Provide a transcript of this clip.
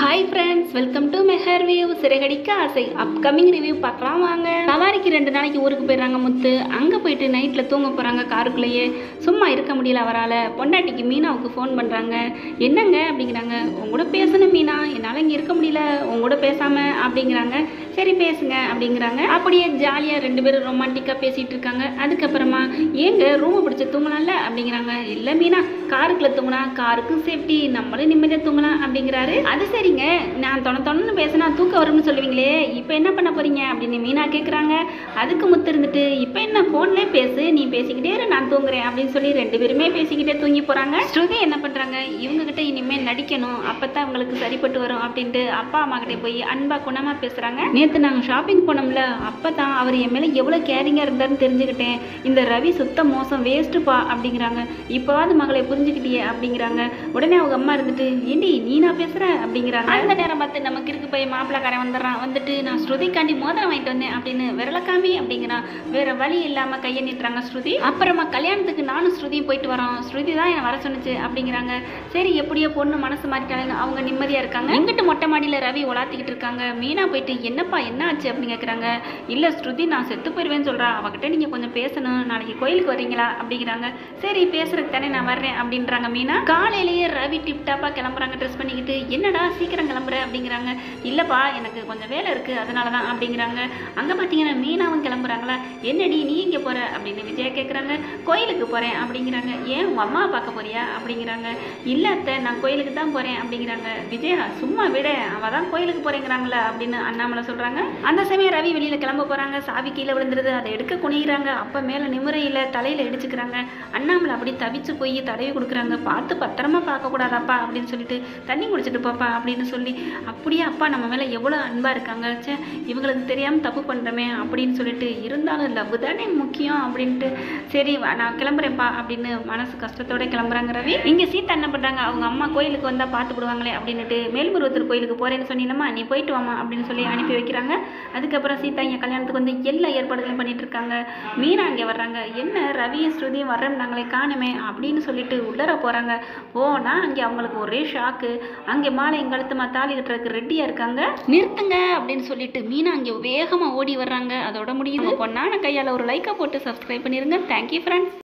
hi friends welcome to Mehar view Siragadikka Aasai upcoming review பார்க்கலாம் வாங்க சவாரிக்கு ரெண்டு நாளைக்கு ஊருக்கு போயிடுறாங்க முத்து அங்கே போயிட்டு நைட்டில் தூங்க போகிறாங்க காருக்குள்ளேயே சும்மா இருக்க முடியல அவரால் பொண்டாட்டிக்கு மீனாவுக்கு ஃபோன் பண்ணுறாங்க என்னங்க அப்படிங்கிறாங்க உங்க கூட பேசணும் மீனா என்னால் இங்கே இருக்க முடியல உங்க கூட பேசாமல் அப்படிங்கிறாங்க சரி பேசுங்க அப்படிங்கிறாங்க அப்படியே ஜாலியாக ரெண்டு பேரும் ரொமான்டிக்காக பேசிகிட்டு இருக்காங்க அதுக்கப்புறமா ஏங்க ரூமை பிடிச்சி தூங்கலாம்ல அப்படிங்கிறாங்க இல்லை மீனா காருக்குள்ள தூங்கினா காருக்கும் சேஃப்டி நம்மளும் நிம்மதியாக தூங்கலாம் அப்படிங்கிறாரு அது சரிங்க நான் தொண தொணன்னு பேசினா தூக்கம் வரும்னு சொல்லுவீங்களே இப்போ என்ன பண்ண போறீங்க அப்படின்னு மீனா கேட்குறாங்க அதுக்கு முத்து இருந்துட்டு இப்போ என்ன ஃபோன்லேயே பேசு நீ பேசிக்கிட்டே இரு நான் தூங்குறேன் அப்படின்னு சொல்லி ரெண்டு பேருமே பேசிக்கிட்டே தூங்கி போகிறாங்க ஸ்ருதி என்ன பண்ணுறாங்க இவங்க கிட்ட இனிமேல் நடிக்கணும் அப்போ தான் அவங்களுக்கு சரிப்பட்டு வரும் அப்படின்ட்டு அப்பா அம்மா கிட்ட போய் அன்பா குணமாக பேசுகிறாங்க நேற்று நாங்கள் ஷாப்பிங் போனோம்ல அப்போ தான் அவர் என் மேலே எவ்வளோ கேரிங்காக இருந்தாருன்னு தெரிஞ்சுக்கிட்டேன் இந்த ரவி சுத்த மோசம் வேஸ்ட்டுப்பா அப்படிங்கிறாங்க இப்போவாது மகளை புரிஞ்சுக்கிட்டியே அப்படிங்கிறாங்க உடனே அவங்க அம்மா இருந்துட்டு ஏண்டி நீ நான் பேசுகிற அப்படிங்கிறாங்க அந்த நேரம் பார்த்து நமக்கு இருக்கு போய் மாப்பிள்ளக்காரன் வந்துடுறான் வந்துட்டு நான் ஸ்ருதிக்காண்டி மோதிரம் வாங்கிட்டு வந்தேன் அப்படின்னு விரலக்காமி அப்படிங்கிறான் வேற வழி இல்லாமல் கையை நீட்டுறாங்க ஸ்ருதி அப்புறமா கல்யாணத்துக்கு நானும் ஸ்ருதியும் போயிட்டு வரோம் ஸ்ருதி தான் என்னை வர சொன்னுச்சு அப்படிங்கிறாங்க சரி எப்படியோ பொண்ணு மனசு மாறிட்டாங்க அவங்க நிம்மதியாக இருக்காங்க எங்கிட்ட மொட்டை மாடியில் ரவி உலாத்திக்கிட்டு இருக்காங்க மீனா போயிட்டு என்னப்பா என்ன ஆச்சு அப்படின்னு கேட்குறாங்க இல்லை ஸ்ருதி நான் செத்து போயிடுவேன்னு சொல்கிறா அவகிட்ட நீங்கள் கொஞ்சம் பேசணும் நாளைக்கு கோயிலுக்கு வரீங்களா அப்படிங்கிறாங்க சரி பேசுறதுக்கு தானே நான் வர்றேன் அப்படின்றாங்க மீனா காலையிலேயே ரவி டிப்டாப்பாக கிளம்புறாங்க ட்ரெஸ் பண்ணிக்கிட்டு என்னடா சீக்கிரம் கிளம்புற அப்படிங்கிறாங்க இல்லைப்பா எனக்கு கொஞ்சம் வேலை இருக்குது அதனால தான் அப்படிங்கிறாங்க அங்கே பார்த்தீங்கன்னா மீனாவும் கிளம்புறாங்களா என்னடி நீ இங்கே போகிற அப்படின்னு விஜயா கேட்குறாங்க கோயிலுக்கு போகிறேன் அப்படிங்கிறாங்க ஏன் உங்கள் அம்மாவை பார்க்க போறியா அப்படிங்கிறாங்க இல்லை அத்தை நான் கோயிலுக்கு தான் போகிறேன் அப்படிங்கிறாங்க விஜயா சும்மா விட அவள் தான் கோயிலுக்கு போகிறேங்கிறாங்களே அப்படின்னு அண்ணாமலை சொல்கிறாங்க அந்த சமயம் ரவி வெளியில் கிளம்ப போகிறாங்க சாவி கீழே விழுந்துருது அதை எடுக்க குனிகிறாங்க அப்போ மேலே நிம்மறையில் தலையில் இடிச்சுக்கிறாங்க அண்ணாமலை அப்படி தவிச்சு போய் தடவி கொடுக்குறாங்க பார்த்து பத்திரமா பார்க்கக்கூடாதாப்பா அப்படின்னு சொல்லிட்டு தண்ணி குடிச்சிட்டு போப்பா அப்படின்னு சொல்லி அப்படியே அப்பா நம்ம மேலே எவ்வளோ அன்பாக இருக்காங்க ச்சே இவங்களுக்கு தெரியாமல் தப்பு பண்ணுறோமே அப்படின்னு சொல்லிட்டு இருந்தாலும் லவ் தானே முக்கியம் அப்படின்ட்டு சரி வா, நான் கிளம்புறேன்ப்பா அப்படின்னு மனசு கஷ்டத்தோட கிளம்புறாங்க ரவி இங்கே சீதா என்ன பண்ணுறாங்க அவங்க அம்மா கோயிலுக்கு வந்தால் பார்த்து விடுவாங்களே அப்படின்னுட்டு மேல்முருவத்தூர் கோயிலுக்கு போகிறேன்னு சொன்னீங்கம்மா நீ போயிட்டு வாமா அப்படின்னு சொல்லி அனுப்பி வைக்கிறாங்க அதுக்கப்புறம் சீதா இங்கே கல்யாணத்துக்கு வந்து எல்லா ஏற்பாடுகளும் பண்ணிட்டு இருக்காங்க மீனா இங்கே வர்றாங்க என்ன ரவியும் ஸ்ருதியும் வர்றோம் நாங்களே காணுமே அப்படின்னு சொல்லிட்டு உள்ளர போகிறாங்க போனால் அங்கே அவங்களுக்கு ஒரே ஷாக்கு அங்கே மாலை எங்கழுத்துமா தாலி கட்டுறதுக்கு ரெடியாக இருக்காங்க நிறுத்துங்க அப்படின்னு சொல்லிட்டு மீனா அங்கே வேகமாக ஓடி வர்றாங்க அதோட முடியுது பொண்ணான கையால் ஒரு லைக்கை போட்டு சப்ஸ்கிரைப் பண்ணிருங்க தேங்க்யூ ஃப்ரெண்ட்ஸ்